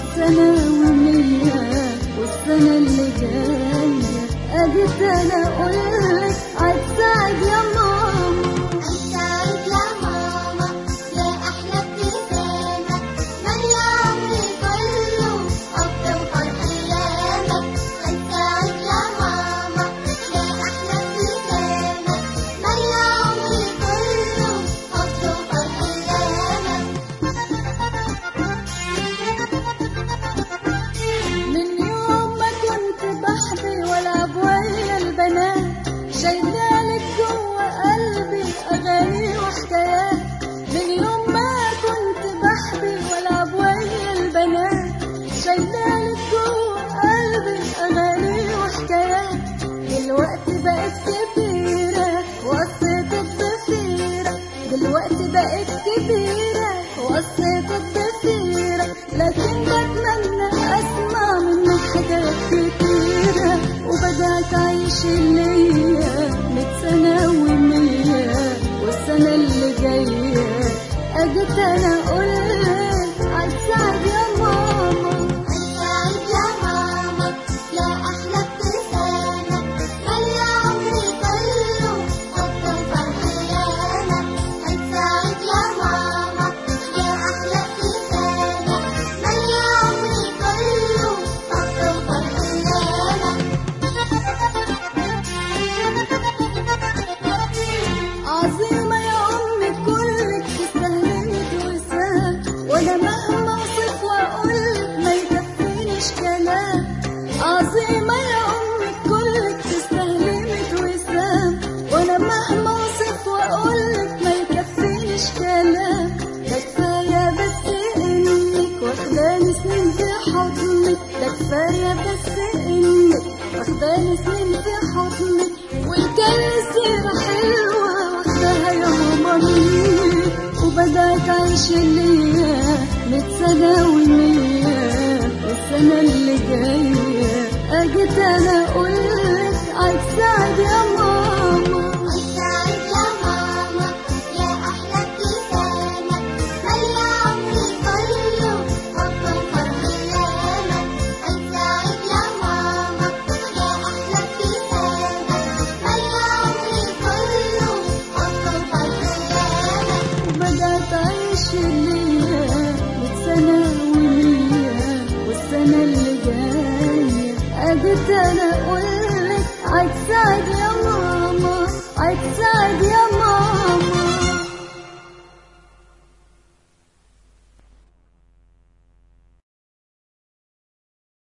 سنة ومية والسنة اللي جاية أجيت أنا أقولك عالسعد يا ماما السعيد يا ماما يا أحلى ابتسامة مالية عمري كله حب وفرح أيامك السعيد يا ماما يا أحلى ابتسامة مالية عمري كله حب وفرح أيامك من يوم ما كنت بحبي والعب ويا البنات شايلالك جوه قلبي اغاني وحكايات من يوم ما كنت بحبي والعب ويا البنات شايلالك جوه قلبي اغاني وحكايات دلوقتي بقت كبيرة وقصيت الضفيرة دلوقتي بقت كبيرة وقصيت الضفيرة لكن بتمنى اسمع منك حاجات كتيرة وبدأت اعيش ليا مية سنة ومية والسنة اللي جاية اجيت انا اقولك عالسعد يا ماما السعيد يا ماما يا أحلى ابتسامة مالية عمري كله حب وفرح أيامك السعيد يا ماما يا أحلى ابتسامة مالية عمري كله حب وفرح أيامك عظيمة يا أمي كلك تستهلك وسام وأنا مهما أوصف وأقولك ما يكفينيش كلام عظيمة يا أمي كلك تستهلك وسام وأنا مهما أوصف وأقولك ما يكفينيش كلام ده كفاية بس إنك واخداني سنين في حضنك ده كفاية بس إنك واخداني سنين في حضنك وكان سيرة حلوة واخداها يا ماما مني وبدأت أعيش ليا مية سنة ومية والسنة اللي جاية أجيت أنا أقولك عالسعد يا ماما السعيد يا ماما يا أحلى ابتسامة مالية عمري كله حب وفرح أيامك السعيد يا ماما يا أحلى ابتسامة مالية عمري كله حب وفرح أيامك وبدأت أعيش ليا مية سنة ومية والسنة اللي جاية أجيت أنا أقولك عالسعد يا ماما عالسعد يا ماما